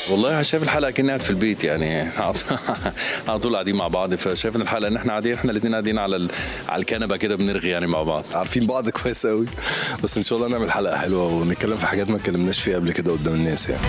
والله شايف الحلقه كاني قاعد في البيت يعني على طول قاعدين مع بعض فشايف ان الحلقه ان احنا قاعدين احنا الاثنين قاعدين على ال... على الكنبه كده بنرغي يعني مع بعض عارفين بعض كويس قوي بس ان شاء الله نعمل حلقه حلوه ونتكلم في حاجات ما اتكلمناش فيها قبل كده قدام الناس يعني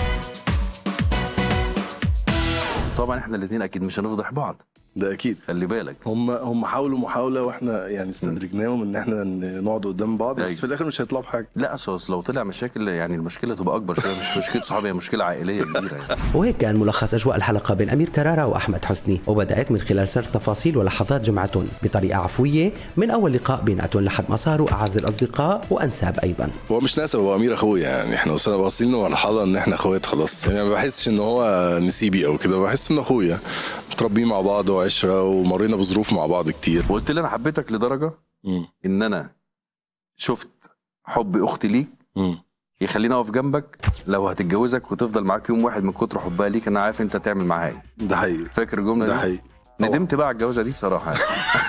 طبعا احنا الاثنين اكيد مش هنفضح بعض ده اكيد خلي بالك هم هم حاولوا محاوله واحنا يعني استدرجناهم ان احنا نقعد قدام بعض بس أيوة. في الاخر مش هيطلعوا بحاجه لا أصل لو طلع مشاكل يعني المشكله تبقى اكبر شويه مش مشكله صحابي هي مشكله عائليه كبيره يعني وهيك كان ملخص أجواء الحلقة بين أمير كرارة وأحمد حسني وبدأت من خلال سرد تفاصيل ولحظات جمعتهم بطريقة عفوية من أول لقاء بيناتهم لحد ما صاروا أعز الأصدقاء وأنساب أيضا هو مش ناسب هو امير اخويا يعني احنا وصلنا واصلين لمرحله ان احنا اخوات خلاص يعني ما بحسش ان هو نسيبي او كده بحس انه اخويا متربيين مع بعض وعشره ومرينا بظروف مع بعض كتير وقلت لي انا حبيتك لدرجه مم. ان انا شفت حب اختي ليك مم. يخليني اقف جنبك لو هتتجوزك وتفضل معاك يوم واحد من كتر حبها ليك انا عارف انت تعمل معاها ايه ده حقيقي فاكر الجمله ده دي حقيقي ندمت بقى على الجوازه دي بصراحه يعني.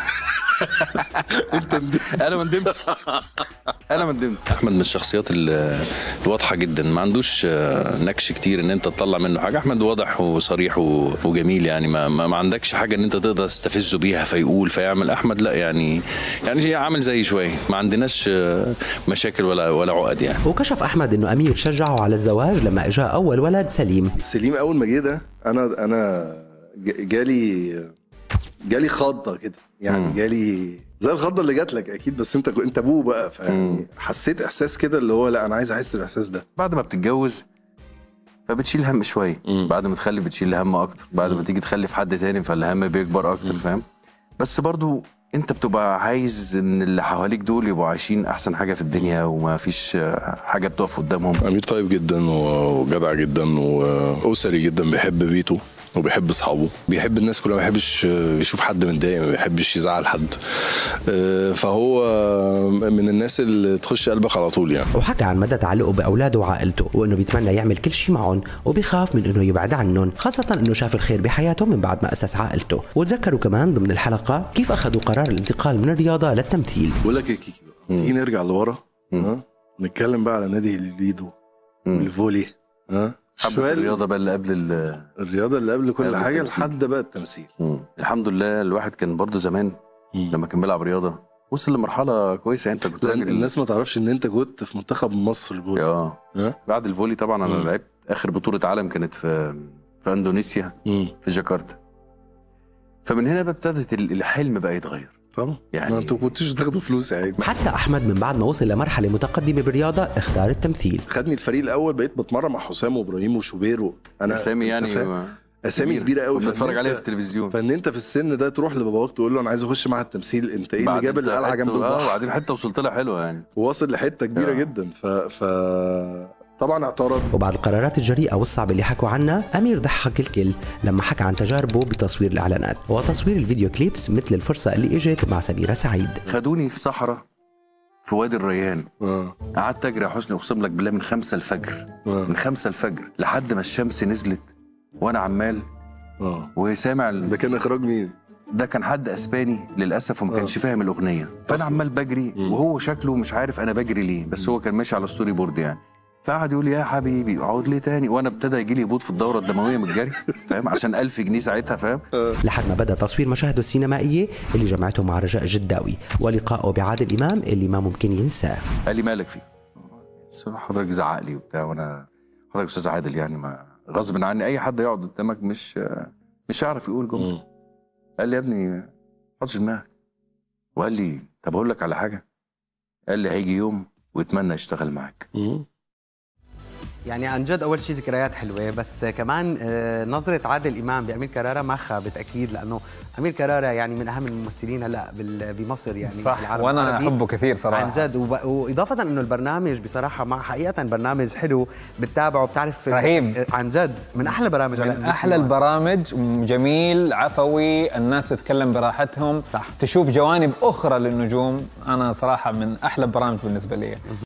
انت انا ما ندمتش انا ما ندمتش احمد من الشخصيات ال- الواضحه جدا ما عندوش آه، نكش كتير ان انت تطلع منه حاجه احمد واضح وصريح و- وجميل يعني ما, ما, ما عندكش حاجه ان انت تقدر تستفزه بيها فيقول فيعمل احمد لا يعني يعني عامل زي شويه ما عندناش آه، مشاكل ولا ولا عقد يعني وكشف أحمد أنه أمير شجعه على الزواج لما إجا أول ولد سليم سليم اول ما جه ده انا انا ج- جالي جالي خضه كده يعني مم. جالي زي الخضه اللي جات لك اكيد بس انت انت ابوه بقى فيعني حسيت احساس كده اللي هو لا انا عايز احس بالاحساس ده بعد ما بتتجوز فبتشيل هم شويه مم. بعد ما تخلي بتشيل هم اكتر بعد ما تيجي تخلف حد تاني فالهم بيكبر اكتر فاهم بس برضو انت بتبقى عايز ان اللي حواليك دول يبقوا عايشين احسن حاجه في الدنيا وما فيش آه، حاجه بتقف قدامهم امير طيب جدا و- وجدع جدا واسري جدا بيحب بيته وبيحب اصحابه بيحب الناس كلها ما بيحبش يشوف حد متضايق ما بيحبش يزعل حد آه، فهو من الناس اللي تخش قلبك على طول يعني وحكى عن مدى تعلقه بأولاده وعائلته وأنه بيتمنى يعمل كل شيء معهم وبيخاف من أنه يبعد عنهم خاصة أنه شاف الخير بحياتهم من بعد ما أسس عائلته وتذكروا كمان ضمن الحلقة كيف أخذوا قرار الانتقال من الرياضة للتمثيل بقول لك يا كيكي بقى تيجي نرجع لورا ها نتكلم بقى على نادي الليدو والفولي ها حبة شوية الرياضه بقى اللي قبل ال الرياضه اللي قبل كل قبل حاجه التمثيل. لحد بقى التمثيل الحمد لله الواحد كان برضو زمان مم. لما كان بيلعب رياضه وصل لمرحله كويسه انت كنت لأن راجل الناس ما تعرفش ان انت كنت في منتخب مصر الفولي اه ها بعد الفولي طبعا انا مم. لعبت اخر بطوله عالم كانت في في اندونيسيا مم. في جاكرتا فمن هنا بقى ابتدت ال- الحلم بقى يتغير طبعا يعني- ما انتوا كنتوش بتاخدوا فلوس يا عيني حتى أحمد من بعد ما وصل لمرحلة متقدمة بالرياضة اختار التمثيل خدني الفريق الاول بقيت بتمرن مع حسام وابراهيم وشوبير و... انا اسامي أنت يعني فاهم؟ اسامي كبيره قوي فإن بنتفرج أنت- عليها في التلفزيون فان انت في السن ده تروح لباباك تقول له انا عايز اخش مع التمثيل انت ايه اللي بعد جاب انت القلعه حتة- جنب اه البحر وبعدين حته وصلت لها حلوه يعني وواصل لحته كبيره آه. جدا ف... ف طبعا اعترض وبعد القرارات الجريئة والصعبة اللي حكوا عنها أمير ضحك الكل لما حكى عن تجاربه بتصوير الإعلانات وتصوير الفيديو كليبس مثل الفرصة اللي إجت مع سميرة سعيد خدوني في صحراء في وادي الريان اه قعدت اجري يا حسني اقسم لك بالله من خمسة الفجر اه من خمسة الفجر لحد ما الشمس نزلت وانا عمال اه وسامع ال- ده كان اخراج مين؟ ده كان حد اسباني للاسف وما كانش آه. فاهم الاغنيه فانا أصلاً. عمال بجري وهو شكله مش عارف انا بجري ليه بس هو كان ماشي على الستوري بورد يعني فقعد يقول لي يا حبيبي اقعد لي تاني وانا ابتدى يجي لي هبوط في الدوره الدمويه من الجري فاهم عشان 1000 جنيه ساعتها فاهم لحد ما بدا تصوير مشاهده السينمائية اللي جمعته مع رجاء جداوي ولقائه بعادل إمام اللي ما ممكن ينساه قال لي مالك فيه بس حضرتك زعق لي وبتاع وانا حضرتك استاذ عادل يعني ما غصب عني اي حد يقعد قدامك مش مش هيعرف يقول جمله مم. قال لي يا ابني حط في دماغك وقال لي طب اقول لك على حاجه قال لي هيجي يوم ويتمنى يشتغل معاك مم. يعني عن جد اول شيء ذكريات حلوه بس كمان آه، نظره عادل امام بامير كرارة ما خابت اكيد لانه امير كرارة يعني من اهم الممثلين هلا بال- بمصر يعني صح بالعالم وانا العربي. احبه كثير صراحه عن جد وب... واضافه انه البرنامج بصراحه مع حقيقه برنامج حلو بتتابعه بتعرف رهيب. عن جد من احلى برامج على من احلى البرامج جميل عفوي الناس تتكلم براحتهم صح. تشوف جوانب اخرى للنجوم انا صراحه من احلى البرامج بالنسبه لي